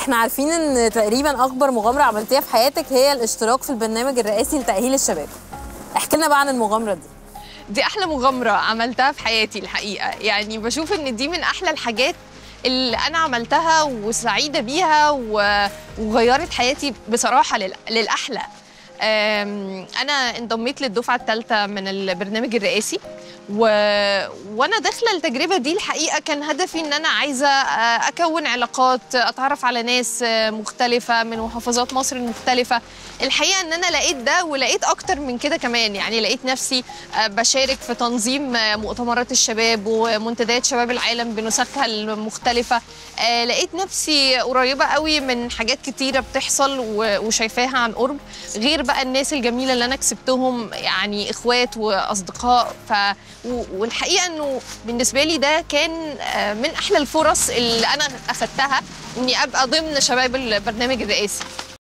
احنا عارفين ان تقريبا اكبر مغامره عملتيها في حياتك هي الاشتراك في البرنامج الرئاسي لتاهيل الشباب احكي لنا بقى عن المغامره دي دي احلى مغامره عملتها في حياتي الحقيقه يعني بشوف ان دي من احلى الحاجات اللي انا عملتها وسعيده بيها و- وغيرت حياتي بصراحه لل- للاحلى أم، انا انضميت للدفعه الثالثه من البرنامج الرئاسي و... وانا داخله التجربه دي الحقيقه كان هدفي ان انا عايزه آه، اكون علاقات اتعرف على ناس آه، مختلفه من محافظات مصر المختلفه الحقيقه ان انا لقيت ده ولقيت اكتر من كده كمان يعني لقيت نفسي آه، بشارك في تنظيم آه، مؤتمرات الشباب ومنتديات شباب العالم بنسخها المختلفه آه، لقيت نفسي قريبه قوي من حاجات كتيره بتحصل و- وشايفاها عن قرب غير بقى الناس الجميله اللي انا كسبتهم يعني اخوات واصدقاء ف و- والحقيقه انه بالنسبه لي ده كان آه، من احلى الفرص اللي انا اخدتها اني ابقى ضمن شباب البرنامج الرئاسي